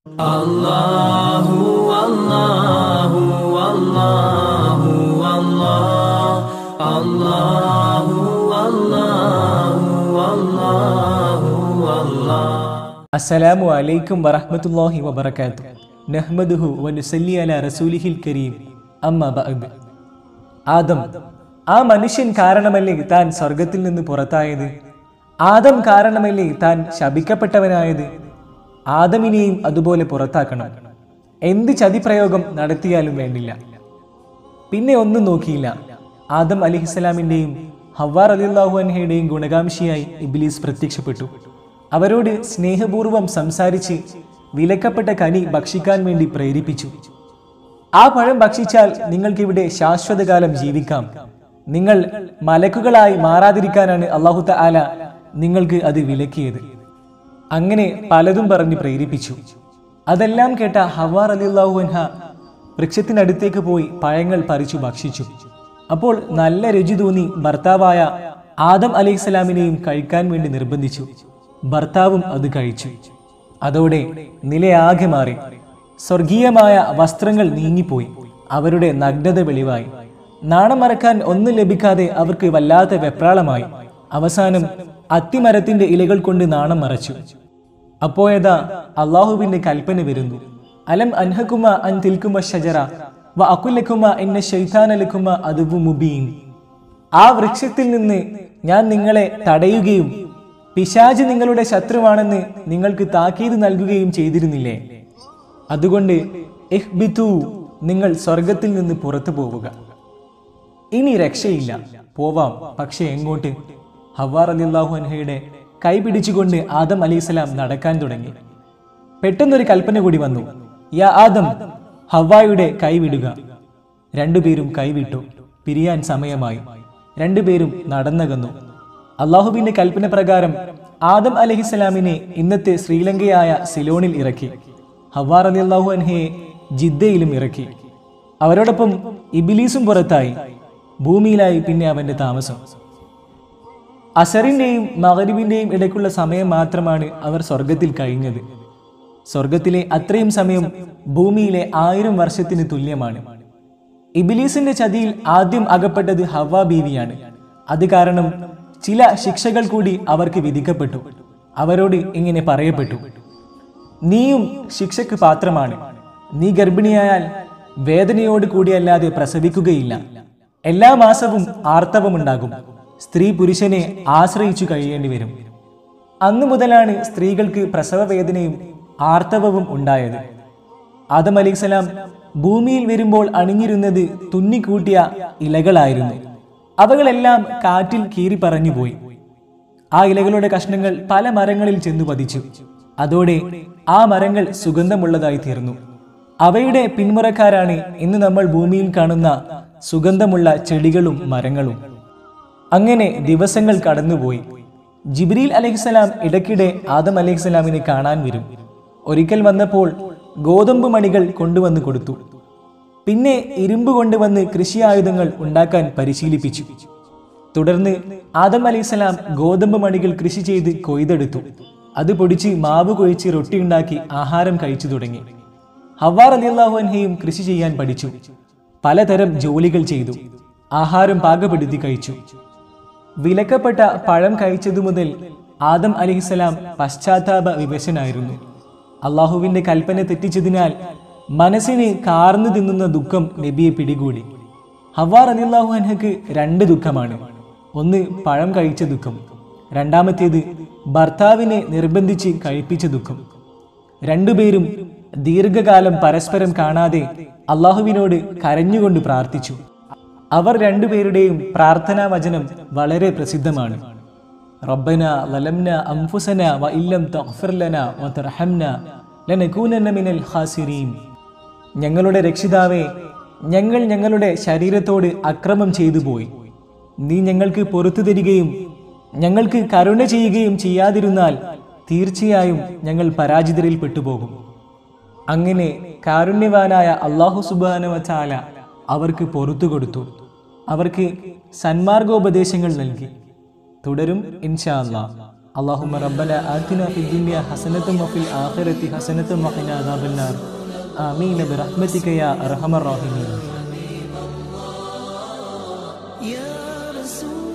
അല്ലാഹു അല്ലാഹു അല്ലാഹു അല്ലാഹ് അല്ലാഹു അല്ലാഹു അല്ലാഹു അല്ലാഹ് അസ്സലാമു അലൈക്കും വറഹ്മത്തുള്ളാഹി വബറകാത്തു നഹ്മദുഹു വനുസല്ലി അലാ റസൂലിഹിൽ കരീം അമ്മ ബഅദ് ആദം ആ മനുഷ്യൻ കാരണമല്ലേ താൻ സ്വർഗത്തിൽ നിന്ന് പുറത്തായത് ആദം കാരണമല്ലേ താൻ ശപിക്കപ്പെട്ടവനായത് ആദമിനെയും അതുപോലെ പുറത്താക്കണം എന്ത് ചതിപ്രയോഗം നടത്തിയാലും വേണ്ടില്ല പിന്നെ ഒന്നും നോക്കിയില്ല ആദം അലിഹിസ്സലാമിന്റെയും ഹവ്വാർ അലിള്ളാഹു അൻഹയുടെയും ഗുണകാംക്ഷിയായി ഇബ്ലീസ് പ്രത്യക്ഷപ്പെട്ടു അവരോട് സ്നേഹപൂർവ്വം സംസാരിച്ച് വിലക്കപ്പെട്ട കനി ഭക്ഷിക്കാൻ വേണ്ടി പ്രേരിപ്പിച്ചു ആ പഴം ഭക്ഷിച്ചാൽ നിങ്ങൾക്കിവിടെ ശാശ്വതകാലം ജീവിക്കാം നിങ്ങൾ മലക്കുകളായി മാറാതിരിക്കാനാണ് അള്ളാഹു ആല നിങ്ങൾക്ക് അത് വിലക്കിയത് അങ്ങനെ പലതും പറഞ്ഞ് പ്രേരിപ്പിച്ചു അതെല്ലാം കേട്ട ഹവാർ അലിള്ളാഹു അൻഹ വൃക്ഷത്തിനടുത്തേക്ക് പോയി പഴങ്ങൾ പറിച്ചു ഭക്ഷിച്ചു അപ്പോൾ നല്ല രുചി തോന്നി ഭർത്താവായ ആദം അലൈഹിസ്സലാമിനെയും കഴിക്കാൻ വേണ്ടി നിർബന്ധിച്ചു ഭർത്താവും അത് കഴിച്ചു അതോടെ നിലയാകെ മാറി സ്വർഗീയമായ വസ്ത്രങ്ങൾ നീങ്ങിപ്പോയി അവരുടെ നഗ്നത വെളിവായി നാണം മറക്കാൻ ഒന്നും ലഭിക്കാതെ അവർക്ക് വല്ലാത്ത വെപ്രാളമായി അവസാനം അത്തിമരത്തിന്റെ ഇലകൾ കൊണ്ട് നാണം മറച്ചു അപ്പോയതാ അള്ളാഹുവിന്റെ കൽപ്പന വരുന്നു അലം അൻഹകുമ അൻ തിൽക്കുമ ഷജറ വ അകുലക്കുമ എന്ന ശൈതാനലക്കുമ അതുവു മുബീൻ ആ വൃക്ഷത്തിൽ നിന്ന് ഞാൻ നിങ്ങളെ തടയുകയും പിശാജ് നിങ്ങളുടെ ശത്രുവാണെന്ന് നിങ്ങൾക്ക് താക്കീത് നൽകുകയും ചെയ്തിരുന്നില്ലേ അതുകൊണ്ട് ഇഹ്ബിതു നിങ്ങൾ സ്വർഗത്തിൽ നിന്ന് പുറത്തു പോവുക ഇനി രക്ഷയില്ല പോവാം പക്ഷെ എങ്ങോട്ട് ഹവാർ അലിള്ളാഹു അൻഹയുടെ കൈ പിടിച്ചുകൊണ്ട് ആദം അലൈഹിസ്സലാം നടക്കാൻ തുടങ്ങി പെട്ടെന്നൊരു കൽപ്പന കൂടി വന്നു യാ ആദം ഹവായുടെ കൈ വിടുക രണ്ടുപേരും കൈവിട്ടു പിരിയാൻ സമയമായി രണ്ടുപേരും നടന്നകന്നു അള്ളാഹുവിന്റെ കൽപ്പന പ്രകാരം ആദം അലഹിസ്സലാമിനെ ഇന്നത്തെ ശ്രീലങ്കയായ സിലോണിൽ ഇറക്കി ഹവാർ അലി അള്ളാഹു അൻഹയെ ജിദ്ദയിലും ഇറക്കി അവരോടൊപ്പം ഇബിലീസും പുറത്തായി ഭൂമിയിലായി പിന്നെ അവന്റെ താമസം അസറിന്റെയും മകരിബിന്റെയും ഇടയ്ക്കുള്ള സമയം മാത്രമാണ് അവർ സ്വർഗത്തിൽ കഴിഞ്ഞത് സ്വർഗത്തിലെ അത്രയും സമയം ഭൂമിയിലെ ആയിരം വർഷത്തിന് തുല്യമാണ് ഇബിലീസിന്റെ ചതിയിൽ ആദ്യം അകപ്പെട്ടത് ഹവ ബീവിയാണ് അത് കാരണം ചില ശിക്ഷകൾ കൂടി അവർക്ക് വിധിക്കപ്പെട്ടു അവരോട് ഇങ്ങനെ പറയപ്പെട്ടു നീയും ശിക്ഷയ്ക്ക് പാത്രമാണ് നീ ഗർഭിണിയായാൽ വേദനയോട് കൂടിയല്ലാതെ പ്രസവിക്കുകയില്ല എല്ലാ മാസവും ആർത്തവമുണ്ടാകും സ്ത്രീ പുരുഷനെ ആശ്രയിച്ചു കഴിയേണ്ടി വരും അന്നു മുതലാണ് സ്ത്രീകൾക്ക് പ്രസവ വേദനയും ആർത്തവവും ഉണ്ടായത് ആദം അലിസ്ലാം ഭൂമിയിൽ വരുമ്പോൾ അണിഞ്ഞിരുന്നത് തുന്നിക്കൂട്ടിയ ഇലകളായിരുന്നു അവകളെല്ലാം കാറ്റിൽ കീറി പറഞ്ഞുപോയി ആ ഇലകളുടെ കഷ്ണങ്ങൾ പല മരങ്ങളിൽ ചെന്നു പതിച്ചു അതോടെ ആ മരങ്ങൾ സുഗന്ധമുള്ളതായി തീർന്നു അവയുടെ പിന്മുറക്കാരാണ് ഇന്ന് നമ്മൾ ഭൂമിയിൽ കാണുന്ന സുഗന്ധമുള്ള ചെടികളും മരങ്ങളും അങ്ങനെ ദിവസങ്ങൾ കടന്നുപോയി ജിബ്രീൽ അലൈഹിസ്സലാം ഇടയ്ക്കിടെ ആദം അലൈഹിസ്സലാമിനെ കാണാൻ വരും ഒരിക്കൽ വന്നപ്പോൾ ഗോതമ്പ് മണികൾ കൊണ്ടുവന്ന് കൊടുത്തു പിന്നെ ഇരുമ്പ് കൊണ്ടുവന്ന് കൃഷി ആയുധങ്ങൾ ഉണ്ടാക്കാൻ പരിശീലിപ്പിച്ചു തുടർന്ന് ആദം അലൈഹിസ്സലാം ഗോതമ്പ് മണികൾ കൃഷി ചെയ്ത് കൊയ്തെടുത്തു അത് പൊടിച്ച് മാവ് കൊഴിച്ച് റൊട്ടിയുണ്ടാക്കി ആഹാരം കഴിച്ചു തുടങ്ങി ഹവാർ അലിയല്ലാഹു അൻഹയും കൃഷി ചെയ്യാൻ പഠിച്ചു പലതരം ജോലികൾ ചെയ്തു ആഹാരം പാകപ്പെടുത്തി കഴിച്ചു വിലക്കപ്പെട്ട പഴം കഴിച്ചതു മുതൽ ആദം അലിഹിസലാം പശ്ചാത്താപ വിവശനായിരുന്നു അള്ളാഹുവിന്റെ കൽപ്പന തെറ്റിച്ചതിനാൽ മനസ്സിന് കാർന്നു തിന്നുന്ന ദുഃഖം നബിയെ പിടികൂടി ഹവാർ അലിള്ളാഹു അൻഹക്ക് രണ്ട് ദുഃഖമാണ് ഒന്ന് പഴം കഴിച്ച ദുഃഖം രണ്ടാമത്തേത് ഭർത്താവിനെ നിർബന്ധിച്ച് കഴിപ്പിച്ച ദുഃഖം രണ്ടുപേരും ദീർഘകാലം പരസ്പരം കാണാതെ അള്ളാഹുവിനോട് കരഞ്ഞുകൊണ്ട് പ്രാർത്ഥിച്ചു അവർ രണ്ടുപേരുടെയും പ്രാർത്ഥനാ വചനം വളരെ പ്രസിദ്ധമാണ് റബ്ബന ലലംന അംഫുസന വ ഇല്ലം തഗ്ഫിർ ലന വ തർഹംന ലനകൂനന്ന മിനൽ ഖാസിരീൻ ഞങ്ങളുടെ രക്ഷിതാവേ ഞങ്ങൾ ഞങ്ങളുടെ ശരീരത്തോട് അക്രമം ചെയ്തു പോയി നീ ഞങ്ങൾക്ക് പൊറത്തു തരികയും ഞങ്ങൾക്ക് കരുണ ചെയ്യുകയും ചെയ്യാതിരുന്നാൽ തീർച്ചയായും ഞങ്ങൾ പരാജിതരിൽ പെട്ടുപോകും അങ്ങനെ കാരുണ്യവാനായ അള്ളാഹു സുബാനവ ചാല അവർക്ക് പൊറത്തു കൊടുത്തു അവർക്ക് സന്മാർഗോപദേശങ്ങൾ നൽകി തുടരും ഇൻഷാ അല്ലാ اللهم ربنا آتنا في الدنيا حسنة وفي الآخرة حسنة وقنا عذاب النار آمين برحمتك يا أرحم الراحمين يا رسول